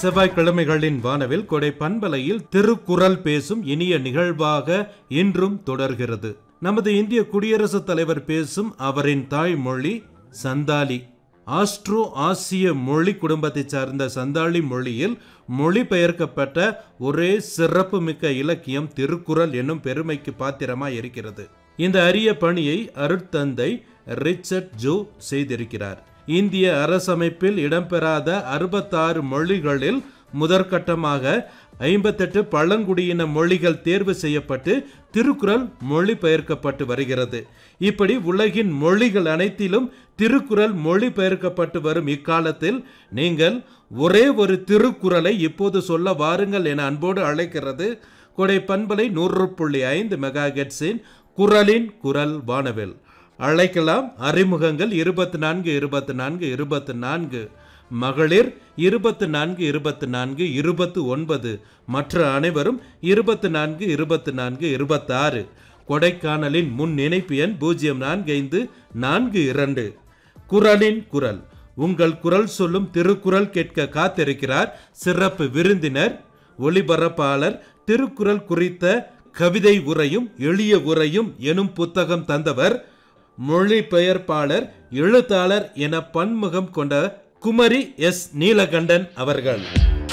செவ்வாய்க்கிழமைகளின் வானவில் கொடை பண்பலையில் திருக்குறள் பேசும் இனிய நிகழ்வாக இன்றும் தொடர்கிறது நமது இந்திய குடியரசுத் தலைவர் பேசும் அவரின் தாய்மொழி சந்தாலி ஆஸ்ட்ரோ ஆசிய மொழி குடும்பத்தைச் சார்ந்த சந்தாலி மொழியில் மொழிபெயர்க்கப்பட்ட ஒரே சிறப்புமிக்க இலக்கியம் திருக்குறள் என்னும் பெருமைக்கு பாத்திரமாய் இருக்கிறது இந்த அரிய பணியை அருட்தந்தை ரிச்சர்ட் ஜோ செய்திருக்கிறார் இந்திய அரசமைப்பில் இடம்பெறாத அறுபத்தாறு மொழிகளில் முதற்கட்டமாக ஐம்பத்தெட்டு பழங்குடியின மொழிகள் தேர்வு செய்யப்பட்டு திருக்குறள் மொழிபெயர்க்கப்பட்டு வருகிறது இப்படி உலகின் மொழிகள் அனைத்திலும் திருக்குறள் மொழிபெயர்க்கப்பட்டு வரும் இக்காலத்தில் நீங்கள் ஒரே ஒரு திருக்குறளை இப்போது சொல்ல வாருங்கள் என அன்போடு அழைக்கிறது கொடை பண்பலை நூறு புள்ளி ஐந்து மெகா குரலின் குரல் வானவில் அழைக்கலாம் அறிமுகங்கள் இருபத்தி நான்கு இருபத்தி நான்கு இருபத்தி நான்கு மகளிர் இருபத்து நான்கு இருபத்து நான்கு இருபத்து ஒன்பது மற்ற அனைவரும் இருபத்து நான்கு இருபத்து நான்கு இருபத்தாறு கொடைக்கானலின் முன் இணைப்பு எண் பூஜ்ஜியம் நான்கு ஐந்து நான்கு இரண்டு குரலின் குரல் உங்கள் குரல் சொல்லும் திருக்குறள் கேட்க காத்திருக்கிறார் சிறப்பு விருந்தினர் ஒளிபரப்பாளர் திருக்குறள் குறித்த கவிதை உரையும் எளிய உரையும் எனும் புத்தகம் தந்தவர் மொழிபெயர்ப்பாளர் எழுத்தாளர் என பன்முகம் கொண்ட குமரி எஸ் நீலகண்டன் அவர்கள்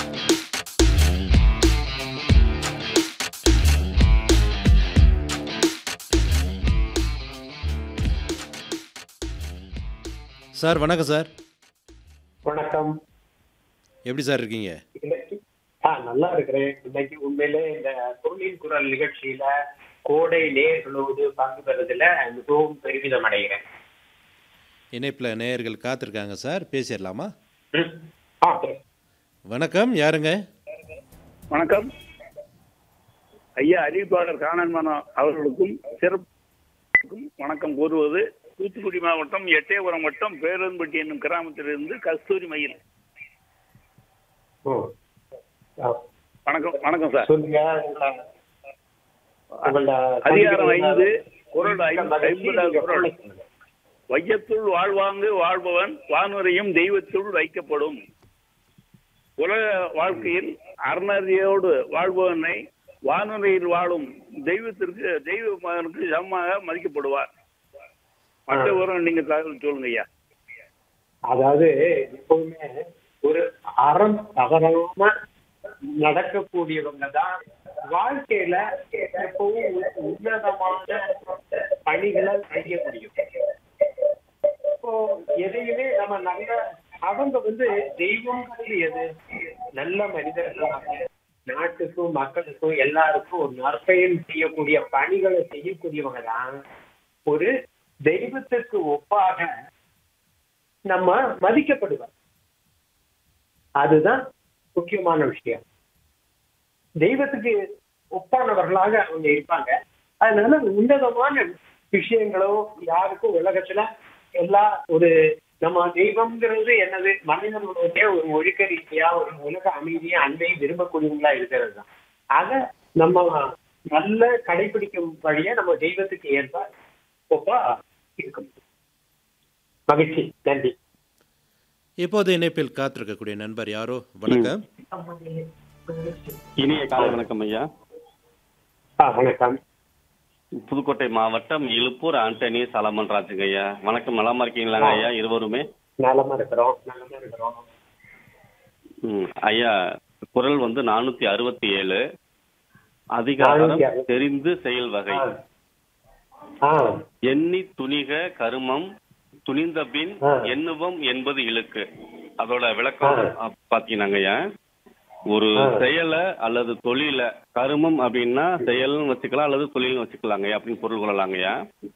சார் வணக்கம் சார் வணக்கம் எப்படி சார் இருக்கீங்க இன்னைக்கு ஆ நல்லா இருக்கிறேன் இன்னைக்கு உண்மையிலே இந்த பொருளின் குரல் நிகழ்ச்சியில கோடை நேர்களோடு பங்கு பெறதுல மிகவும் பெருமிதம் அடைகிறேன் இணைப்பில் நேயர்கள் காத்திருக்காங்க சார் பேசிடலாமா ம். ஆ சரி. வணக்கம் யாருங்க வணக்கம் ஐயா அறிவிப்பாளர் காணன்மனம் அவர்களுக்கும் சிறப்புக்கும் வணக்கம் கூறுவது தூத்துக்குடி மாவட்டம் எட்டயபுரம் வட்டம் பேரன்பட்டி என்னும் கிராமத்திலிருந்து கஸ்தூரி மயில் ஓ. ஆ. வணக்கம் வணக்கம் சார் சொல்லுங்க உங்களை- உங்களோட அதிகாரம் சந்திக்கிறதுல ஐந்து குரல் மிக்க ஐந்து மகிழ்ச்சி. ஐம்பதாவது நீங்க குரல் சொல்லுங்க. வையத்துள் வாழ்வாங்கு வாழ்பவன் வானுரையும் தெய்வத்துள் வைக்கப்படும் உலக வாழ்க்கையில் அறநறியோடு வாழ்பவனை வானுரையில் வாழும் தெய்வத்திற்கு தெய்வ மகனுக்கு சமமாக மதிக்கப்படுவார் மற்ற விவரம் நீங்க தகவல் சொல்லுங்க ஐயா அதாவது எப்பவுமே ஒரு அறம் தவறாம நடக்கக்கூடியவங்க தான் வாழ்க்கையில எப்பவும் உ- உன்னதமான பணிகளை செய்ய முடியும் இப்போ எதையுமே நம்ம நல்ல அவங்க வந்து தெய்வங்கிறது எது நல்ல மனிதர்களாக நாட்டுக்கும் மக்களுக்கும் எல்லாருக்கும் ஒரு நற்பயன் செய்யக்கூடிய பணிகளை செய்யக்கூடியவங்க தான் ஒரு தெய்வத்திற்கு ஒப்பாக நம்ம மதிக்கப்படுவோம் அதுதான் முக்கியமான விஷயம் தெய்வத்துக்கு ஒப்பானவர்களாக அவங்க இருப்பாங்க அதனால உன்னதமான விஷயங்களோ யாருக்கும் உலகத்துல எல்லா ஒரு நம்ம தெய்வம்ங்கிறது என்னது மனிதர்களுடைய ஒரு ஒழுக்க ரீதியா ஒரு உலக அமைதியா அன்பை விரும்பக்கூடியவங்களா இருக்கிறது தான் அத நம்ம நல்ல கடைபிடிக்கும் வழியா நம்ம தெய்வத்துக்கு ஏற்ப ஒப்பா இருக்கும் மகிழ்ச்சி நன்றி இப்போது இணைப்பில் காத்திருக்கக்கூடிய நண்பர் யாரோ வணக்கம் இனிய காலை வணக்கம் ஐயா ஆ வணக்கம் புதுக்கோட்டை மாவட்டம் இலுப்பூர் ஆண்டனி சலமன் ராஜுங்க ஐயா வணக்கம் நலமா இருக்கீங்களாங்க ஐயா இருவருமே நலமா இருக்கிறோம் நலமா இருக்கிறோம் ம், ஐயா குரல் வந்து நானூத்தி அறுபத்தி ஏழு அதிகாரம் 467. தெரிந்து செயல் வகை ஆ. ஆ எண்ணி துணிக கருமம் துணிந்த பின் ஆ. எண்ணுவம் என்பது இழுக்கு அதோட விளக்கம் ஆ. அ, பாத்தீங்கன்னாங்க ஐயா ஒரு ஆ. செயலை அல்லது தொழில கருமம் அப்படின்னா செயல்னு வச்சுக்கலாம் அல்லது தொழில்னு வச்சுக்கலாங்க ஐயா அப்படின்னு பொருள் கொள்ளலாங்க ஐயா